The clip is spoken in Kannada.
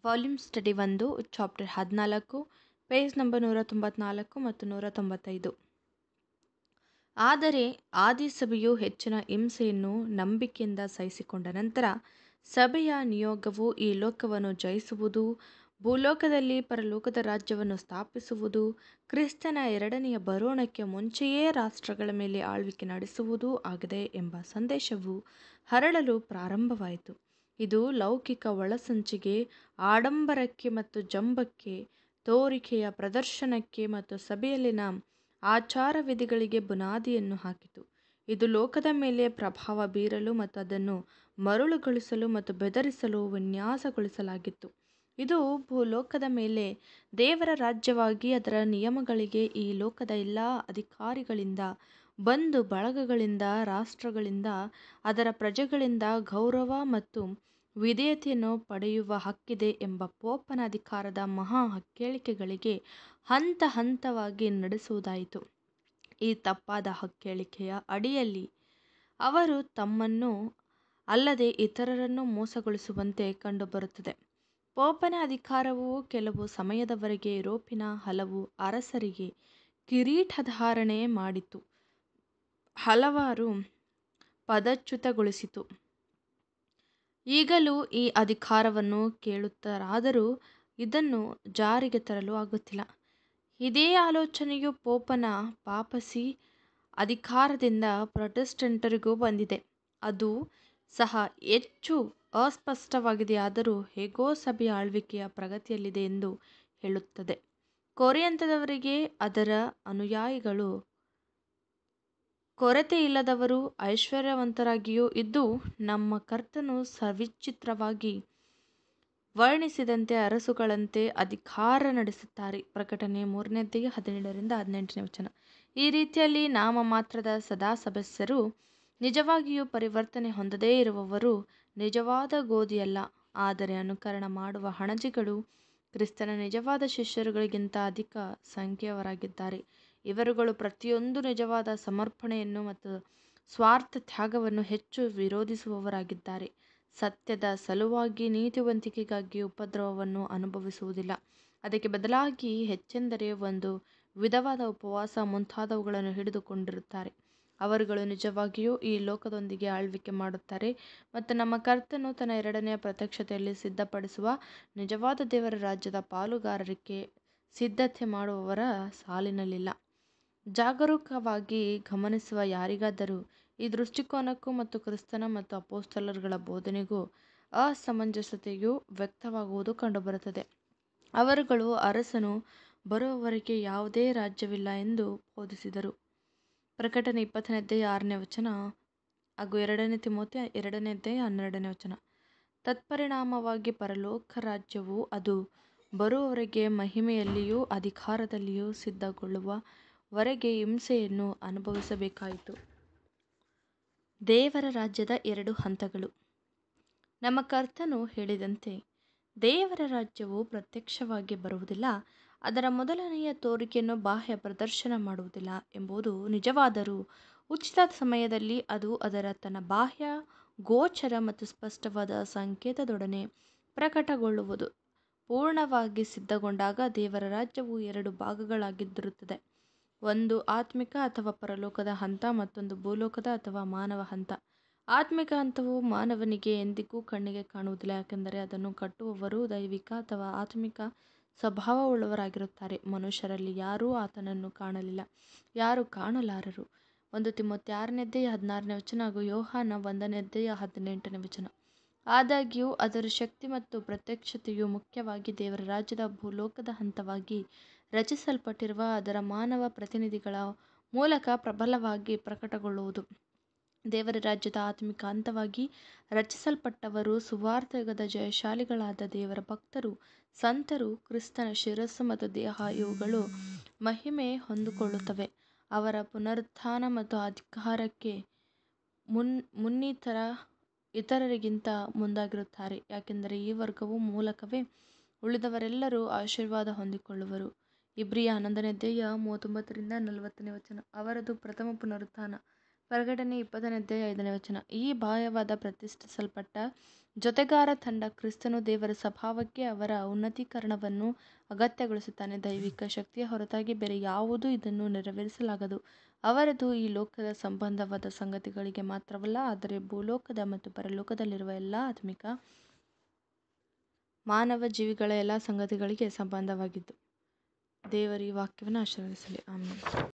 ವಾಲ್ಯೂಮ್ ಸ್ಟಡಿ ಒಂದು ಚಾಪ್ಟರ್ ಹದಿನಾಲ್ಕು ಪೇಜ್ ನಂಬರ್ ನೂರ ತೊಂಬತ್ನಾಲ್ಕು ಮತ್ತು ನೂರ ತೊಂಬತ್ತೈದು ಆದರೆ ಆದಿ ಸಭೆಯು ಹೆಚ್ಚಿನ ಹಿಂಸೆಯನ್ನು ನಂಬಿಕೆಯಿಂದ ಸಹಿಸಿಕೊಂಡ ನಂತರ ಸಭೆಯ ನಿಯೋಗವು ಈ ಲೋಕವನ್ನು ಜಯಿಸುವುದು ಭೂಲೋಕದಲ್ಲಿ ಪರಲೋಕದ ರಾಜ್ಯವನ್ನು ಸ್ಥಾಪಿಸುವುದು ಕ್ರಿಸ್ತನ ಎರಡನೆಯ ಬರೋಣಕ್ಕೆ ಮುಂಚೆಯೇ ರಾಷ್ಟ್ರಗಳ ಮೇಲೆ ಆಳ್ವಿಕೆ ನಡೆಸುವುದೂ ಆಗಿದೆ ಎಂಬ ಸಂದೇಶವು ಹರಡಲು ಪ್ರಾರಂಭವಾಯಿತು ಇದು ಲೌಕಿಕ ಒಳಸಂಚಿಗೆ ಆಡಂಬರಕ್ಕೆ ಮತ್ತು ಜಂಬಕ್ಕೆ ತೋರಿಕೆಯ ಪ್ರದರ್ಶನಕ್ಕೆ ಮತ್ತು ಸಭೆಯಲ್ಲಿನ ಆಚಾರ ವಿಧಿಗಳಿಗೆ ಬುನಾದಿಯನ್ನು ಹಾಕಿತು ಇದು ಲೋಕದ ಮೇಲೆ ಪ್ರಭಾವ ಬೀರಲು ಮತ್ತು ಅದನ್ನು ಮರುಳುಗೊಳಿಸಲು ಮತ್ತು ಬೆದರಿಸಲು ವಿನ್ಯಾಸಗೊಳಿಸಲಾಗಿತ್ತು ಇದು ಭೂಲೋಕದ ಮೇಲೆ ದೇವರ ರಾಜ್ಯವಾಗಿ ಅದರ ನಿಯಮಗಳಿಗೆ ಈ ಲೋಕದ ಎಲ್ಲ ಅಧಿಕಾರಿಗಳಿಂದ ಬಂಧು ಬಳಗಗಳಿಂದ ರಾಷ್ಟ್ರಗಳಿಂದ ಅದರ ಪ್ರಜೆಗಳಿಂದ ಗೌರವ ಮತ್ತು ವಿಧೇಯತೆಯನ್ನು ಪಡೆಯುವ ಹಕ್ಕಿದೆ ಎಂಬ ಪೋಪನ ಅಧಿಕಾರದ ಮಹಾ ಹಕ್ಕೇಳಿಕೆಗಳಿಗೆ ಹಂತ ಹಂತವಾಗಿ ನಡೆಸುವುದಾಯಿತು ಈ ತಪ್ಪಾದ ಹಕ್ಕೇಳಿಕೆಯ ಅಡಿಯಲ್ಲಿ ಅವರು ತಮ್ಮನ್ನು ಅಲ್ಲದೆ ಇತರರನ್ನು ಮೋಸಗೊಳಿಸುವಂತೆ ಕಂಡುಬರುತ್ತದೆ ಪೋಪನ ಅಧಿಕಾರವು ಕೆಲವು ಸಮಯದವರೆಗೆ ಯುರೋಪಿನ ಹಲವು ಅರಸರಿಗೆ ಕಿರೀಟಧಾರಣೆ ಮಾಡಿತು ಹಲವಾರು ಪದಚ್ಯುತಗೊಳಿಸಿತು ಈಗಲೂ ಈ ಅಧಿಕಾರವನ್ನು ಕೇಳುತ್ತಾರಾದರೂ ಇದನ್ನು ಜಾರಿಗೆ ತರಲು ಆಗುತ್ತಿಲ್ಲ ಇದೇ ಆಲೋಚನೆಯು ಪೋಪನ ಪಾಪಸಿ ಅಧಿಕಾರದಿಂದ ಪ್ರೊಟೆಸ್ಟೆಂಟರಿಗೂ ಬಂದಿದೆ ಅದು ಸಹ ಹೆಚ್ಚು ಅಸ್ಪಷ್ಟವಾಗಿದೆಯಾದರೂ ಹೇಗೋ ಸಭೆಯ ಆಳ್ವಿಕೆಯ ಪ್ರಗತಿಯಲ್ಲಿದೆ ಎಂದು ಹೇಳುತ್ತದೆ ಕೊರಿಂಥದವರಿಗೆ ಅದರ ಅನುಯಾಯಿಗಳು ಕೊರತೆಯಿಲ್ಲದವರೂ ಐಶ್ವರ್ಯವಂತರಾಗಿಯೂ ಇದ್ದು ನಮ್ಮ ಕರ್ತನು ಸವಿಚಿತ್ರವಾಗಿ ವರ್ಣಿಸಿದಂತೆ ಅರಸುಗಳಂತೆ ಅಧಿಕಾರ ನಡೆಸುತ್ತಾರೆ ಪ್ರಕಟಣೆ ಮೂರನೇ ಅಧ್ಯಾಯ ಹದಿನೇಳರಿಂದ ಹದಿನೆಂಟನೇ ವಚನ ಈ ರೀತಿಯಲ್ಲಿ ನಾಮ ಮಾತ್ರದ ಸದಾ ಸದಸ್ಯರು ನಿಜವಾಗಿಯೂ ಪರಿವರ್ತನೆ ಹೊಂದದೇ ಇರುವವರು ನಿಜವಾದ ಗೋಧಿಯಲ್ಲ ಆದರೆ ಅನುಕರಣ ಮಾಡುವ ಹಣಜಿಗಳು ಕ್ರಿಸ್ತನ ನಿಜವಾದ ಶಿಷ್ಯರುಗಳಿಗಿಂತ ಅಧಿಕ ಸಂಖ್ಯೆಯವರಾಗಿದ್ದಾರೆ ಇವರುಗಳು ಪ್ರತಿಯೊಂದು ನಿಜವಾದ ಸಮರ್ಪಣೆಯನ್ನು ಮತ್ತು ಸ್ವಾರ್ಥ ತ್ಯಾಗವನ್ನು ಹೆಚ್ಚು ವಿರೋಧಿಸುವವರಾಗಿದ್ದಾರೆ ಸತ್ಯದ ಸಲುವಾಗಿ ನೀತಿವಂತಿಕೆಗಾಗಿ ಉಪದ್ರವವನ್ನು ಅನುಭವಿಸುವುದಿಲ್ಲ ಅದಕ್ಕೆ ಬದಲಾಗಿ ಹೆಚ್ಚೆಂದರೆ ಒಂದು ವಿಧವಾದ ಉಪವಾಸ ಮುಂತಾದವುಗಳನ್ನು ಹಿಡಿದುಕೊಂಡಿರುತ್ತಾರೆ ಅವರುಗಳು ನಿಜವಾಗಿಯೂ ಈ ಲೋಕದೊಂದಿಗೆ ಆಳ್ವಿಕೆ ಮಾಡುತ್ತಾರೆ ಮತ್ತು ನಮ್ಮ ಕರ್ತನು ತನ್ನ ಎರಡನೆಯ ಪ್ರತ್ಯಕ್ಷತೆಯಲ್ಲಿ ಸಿದ್ಧಪಡಿಸುವ ನಿಜವಾದ ದೇವರ ರಾಜ್ಯದ ಪಾಲುಗಾರರಿಗೆ ಸಿದ್ಧತೆ ಮಾಡುವವರ ಸಾಲಿನಲ್ಲಿಲ್ಲ ಜಾಗರೂಕವಾಗಿ ಗಮನಿಸುವ ಯಾರಿಗಾದರೂ ಈ ದೃಷ್ಟಿಕೋನಕ್ಕೂ ಮತ್ತು ಕ್ರಿಸ್ತನ ಮತ್ತು ಅಪೋಸ್ತಲರುಗಳ ಬೋಧನೆಗೂ ಅಸಮಂಜಸತೆಯು ವ್ಯಕ್ತವಾಗುವುದು ಕಂಡುಬರುತ್ತದೆ ಅವರುಗಳು ಅರಸನು ಬರುವವರೆಗೆ ಯಾವುದೇ ರಾಜ್ಯವಿಲ್ಲ ಎಂದು ಬೋಧಿಸಿದರು ಪ್ರಕಟಣೆ ಇಪ್ಪತ್ತನೇ ಅಧ್ಯಾಯ ಆರನೇ ವಚನ ಹಾಗೂ ಎರಡನೇ ತಿಮೋತಿ ಎರಡನೇ ಅಧ್ಯಾಯ ಹನ್ನೆರಡನೇ ವಚನ ತತ್ಪರಿಣಾಮವಾಗಿ ಪರಲೋಕ ರಾಜ್ಯವು ಅದು ಬರುವವರೆಗೆ ಮಹಿಮೆಯಲ್ಲಿಯೂ ಅಧಿಕಾರದಲ್ಲಿಯೂ ಸಿದ್ಧಗೊಳ್ಳುವವರೆಗೆ ಹಿಂಸೆಯನ್ನು ಅನುಭವಿಸಬೇಕಾಯಿತು ದೇವರ ರಾಜ್ಯದ ಎರಡು ಹಂತಗಳು ನಮ್ಮ ಕರ್ತನು ಹೇಳಿದಂತೆ ದೇವರ ರಾಜ್ಯವು ಪ್ರತ್ಯಕ್ಷವಾಗಿ ಬರುವುದಿಲ್ಲ ಅದರ ಮೊದಲನೆಯ ತೋರಿಕೆಯನ್ನು ಬಾಹ್ಯ ಪ್ರದರ್ಶನ ಮಾಡುವುದಿಲ್ಲ ಎಂಬುದು ನಿಜವಾದರೂ ಉಚಿತ ಸಮಯದಲ್ಲಿ ಅದು ಅದರ ತನ್ನ ಬಾಹ್ಯ ಗೋಚರ ಮತ್ತು ಸ್ಪಷ್ಟವಾದ ಸಂಕೇತದೊಡನೆ ಪ್ರಕಟಗೊಳ್ಳುವುದು ಪೂರ್ಣವಾಗಿ ಸಿದ್ಧಗೊಂಡಾಗ ದೇವರ ರಾಜ್ಯವು ಎರಡು ಭಾಗಗಳಾಗಿದ್ದಿರುತ್ತದೆ ಒಂದು ಆತ್ಮಿಕ ಅಥವಾ ಪರಲೋಕದ ಹಂತ ಮತ್ತೊಂದು ಭೂಲೋಕದ ಅಥವಾ ಮಾನವ ಹಂತ ಆತ್ಮಿಕ ಹಂತವು ಮಾನವನಿಗೆ ಎಂದಿಗೂ ಕಣ್ಣಿಗೆ ಕಾಣುವುದಿಲ್ಲ ಯಾಕೆಂದರೆ ಅದನ್ನು ಕಟ್ಟುವವರು ದೈವಿಕ ಅಥವಾ ಆತ್ಮಿಕ ಸ್ವಭಾವವುಳ್ಳವರಾಗಿರುತ್ತಾರೆ ಮನುಷ್ಯರಲ್ಲಿ ಯಾರೂ ಆತನನ್ನು ಕಾಣಲಿಲ್ಲ ಯಾರೂ ಕಾಣಲಾರರು ಒಂದು ತಿಮ್ಮೊತ್ತಿ ಆರನೇ ಅಧ್ಯಾಯ ಹದಿನಾರನೇ ವಚನ ಹಾಗೂ ಯೋಹಾನ ಒಂದನೇ ಅಧ್ಯಾಯ ಹದಿನೆಂಟನೇ ವಚನ ಆದಾಗ್ಯೂ ಅದರ ಶಕ್ತಿ ಮತ್ತು ಪ್ರತ್ಯಕ್ಷತೆಯು ಮುಖ್ಯವಾಗಿ ದೇವರ ರಾಜ್ಯದ ಭೂಲೋಕದ ಹಂತವಾಗಿ ರಚಿಸಲ್ಪಟ್ಟಿರುವ ಅದರ ಮಾನವ ಪ್ರತಿನಿಧಿಗಳ ಮೂಲಕ ಪ್ರಬಲವಾಗಿ ಪ್ರಕಟಗೊಳ್ಳುವುದು ದೇವರ ರಾಜ್ಯದ ಆತ್ಮಿಕ ಹಂತವಾಗಿ ರಚಿಸಲ್ಪಟ್ಟವರು ಸುವಾರ್ತೆಗದ ಜಯಶಾಲಿಗಳಾದ ದೇವರ ಭಕ್ತರು ಸಂತರು ಕ್ರಿಸ್ತನ ಶಿರಸ್ಸು ಮತ್ತು ದೇಹ ಇವುಗಳು ಮಹಿಮೆ ಹೊಂದಿಕೊಳ್ಳುತ್ತವೆ ಅವರ ಪುನರುತ್ಥಾನ ಮತ್ತು ಅಧಿಕಾರಕ್ಕೆ ಮುನ್ ಮುನ್ನಿತರ ಇತರರಿಗಿಂತ ಮುಂದಾಗಿರುತ್ತಾರೆ ಯಾಕೆಂದರೆ ಈ ವರ್ಗವು ಮೂಲಕವೇ ಉಳಿದವರೆಲ್ಲರೂ ಆಶೀರ್ವಾದ ಹೊಂದಿಕೊಳ್ಳುವರು ಇಬ್ರಿಯ ಹನ್ನೊಂದನೇ ಅಧ್ಯಾಯ ಮೂವತ್ತೊಂಬತ್ತರಿಂದ ನಲವತ್ತನೇ ವಚನ ಅವರದು ಪ್ರಥಮ ಪುನರುತ್ಥಾನ ಪ್ರಕಟಣೆ ಇಪ್ಪತ್ತನೇ ಅಧ್ಯಾಯ ಐದನೇ ವಚನ ಈ ಬಾಹ್ಯವಾದ ಪ್ರತಿಷ್ಠಿಸಲ್ಪಟ್ಟ ಜೊತೆಗಾರ ತಂಡ ಕ್ರಿಸ್ತನು ದೇವರ ಸ್ವಭಾವಕ್ಕೆ ಅವರ ಉನ್ನತೀಕರಣವನ್ನು ಅಗತ್ಯಗೊಳಿಸುತ್ತಾನೆ ದೈವಿಕ ಶಕ್ತಿಯ ಹೊರತಾಗಿ ಬೇರೆ ಯಾವುದೂ ಇದನ್ನು ನೆರವೇರಿಸಲಾಗದು ಅವರದು ಈ ಲೋಕದ ಸಂಬಂಧವಾದ ಸಂಗತಿಗಳಿಗೆ ಮಾತ್ರವಲ್ಲ ಆದರೆ ಭೂಲೋಕದ ಮತ್ತು ಪರಲೋಕದಲ್ಲಿರುವ ಎಲ್ಲ ಆತ್ಮಿಕ ಮಾನವ ಜೀವಿಗಳ ಎಲ್ಲ ಸಂಗತಿಗಳಿಗೆ ಸಂಬಂಧವಾಗಿದ್ದು ದೇವರು ಈ ವಾಕ್ಯವನ್ನು ಆಶೀರ್ವದಿಸಲಿ ಆಮೇಲೆ